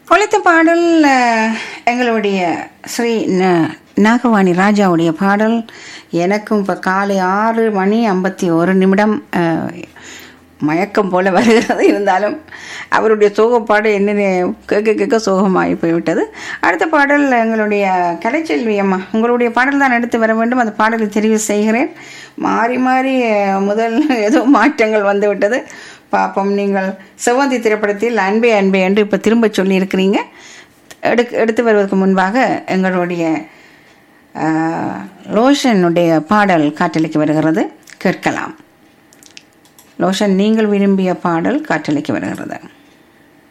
ஒழித்த பாடல் அஹ், எங்களுடைய ஸ்ரீ ந- நாகவாணி ராஜாவுடைய பாடல் எனக்கும் இப்போ காலை ஆறு மணி ஐம்பத்தி ஒரு நிமிடம் அஹ், மயக்கம் போல வருகிறது இருந்தாலும் அவருடைய சோகப்பாடு என்னென்ன கேட்க கேட்க சோகமாகி போய்விட்டது அடுத்த பாடல் எங்களுடைய கலைச்செல்வி அம்மா உங்களுடைய பாடல் தான் எடுத்து வர வேண்டும் அந்த பாடலை தெரிவு செய்கிறேன் மாறி மாறி அஹ், முதல் ஏதோ மாற்றங்கள் வந்து விட்டது பார்ப்போம் நீங்கள் செவ்வந்தி திரைப்படத்தில் அன்பே அன்பே என்று இப்போ திரும்ப சொல்லியிருக்கிறீங்க எடுக்க எடுத்து வருவதற்கு முன்பாக எங்களுடைய ஆஹ், லோஷனுடைய பாடல் காற்றலைக்கு வருகிறது கேட்கலாம் லோஷன் நீங்கள் விரும்பிய பாடல் காற்றலைக்கு வருகிறது